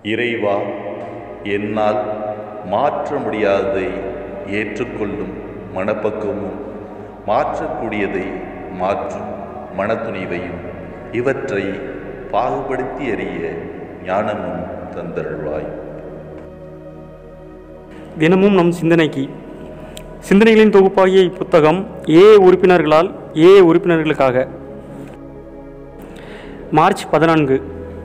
இறைவா என்னால் மாற்ற முடியாததை ஏற்றுக்கொள்ளும் மனப்பக்குவமும் மாற்றக்கூடியதை மாற்றும் மனத்துணிவையும் இவற்றை பாகுபடுத்தி அறிய ஞானமும் தந்தருள்வாய் தினமும் நம் சிந்தனைக்கு சிந்தனைகளின் தொகுப்பாகிய இப்புத்தகம் ஏ உறுப்பினர்களால் ஏ உறுப்பினர்களுக்காக மார்ச் பதினான்கு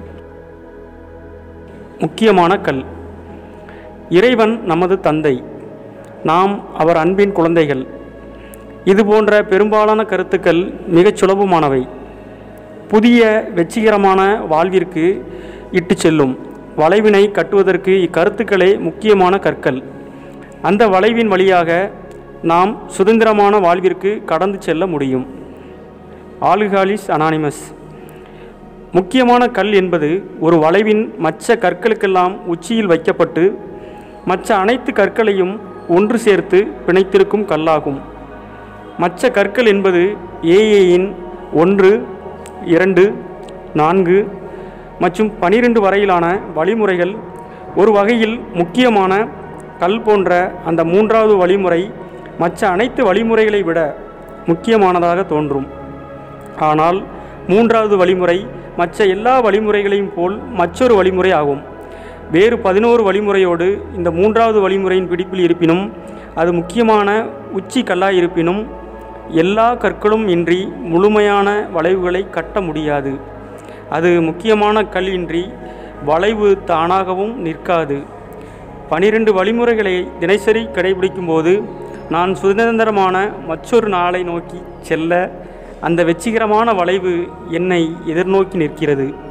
முக்கியமான கல் இறைவன் நமது தந்தை நாம் அவர் அன்பின் குழந்தைகள் இது போன்ற பெரும்பாலான கருத்துக்கள் மிகச் சுலபமானவை புதிய வெற்றிகரமான வாழ்விற்கு இட்டு செல்லும் வளைவினை கட்டுவதற்கு இக்கருத்துக்களே முக்கியமான கற்கள் அந்த வளைவின் வழியாக நாம் சுதந்திரமான வாழ்விற்கு கடந்து செல்ல முடியும் ஆல்காலிஸ் அனானிமஸ் முக்கியமான கல் என்பது ஒரு வளைவின் மற்ற கற்களுக்கெல்லாம் உச்சியில் வைக்கப்பட்டு மற்ற அனைத்து கற்களையும் ஒன்று சேர்த்து பிணைத்திருக்கும் கல்லாகும் மற்ற கற்கள் என்பது ஏஏயின் ஒன்று இரண்டு நான்கு மற்றும் பனிரெண்டு வரையிலான வழிமுறைகள் ஒரு வகையில் முக்கியமான கல் போன்ற அந்த மூன்றாவது வழிமுறை மற்ற அனைத்து வழிமுறைகளை விட முக்கியமானதாக தோன்றும் ஆனால் மூன்றாவது வழிமுறை மற்ற எல்லா வழிமுறைகளையும் போல் மற்றொரு வழிமுறை ஆகும் வேறு பதினோரு வழிமுறையோடு இந்த மூன்றாவது வழிமுறையின் பிடிப்பில் இருப்பினும் அது முக்கியமான உச்சி கல்லாய் இருப்பினும் எல்லா கற்களும் இன்றி முழுமையான வளைவுகளை கட்ட முடியாது அது முக்கியமான கல் இன்றி வளைவு தானாகவும் நிற்காது பனிரெண்டு வழிமுறைகளை தினசரி கடைபிடிக்கும்போது நான் சுதந்திரமான மற்றொரு நாளை நோக்கி செல்ல அந்த வெற்றிகரமான வளைவு என்னை எதிர்நோக்கி நிற்கிறது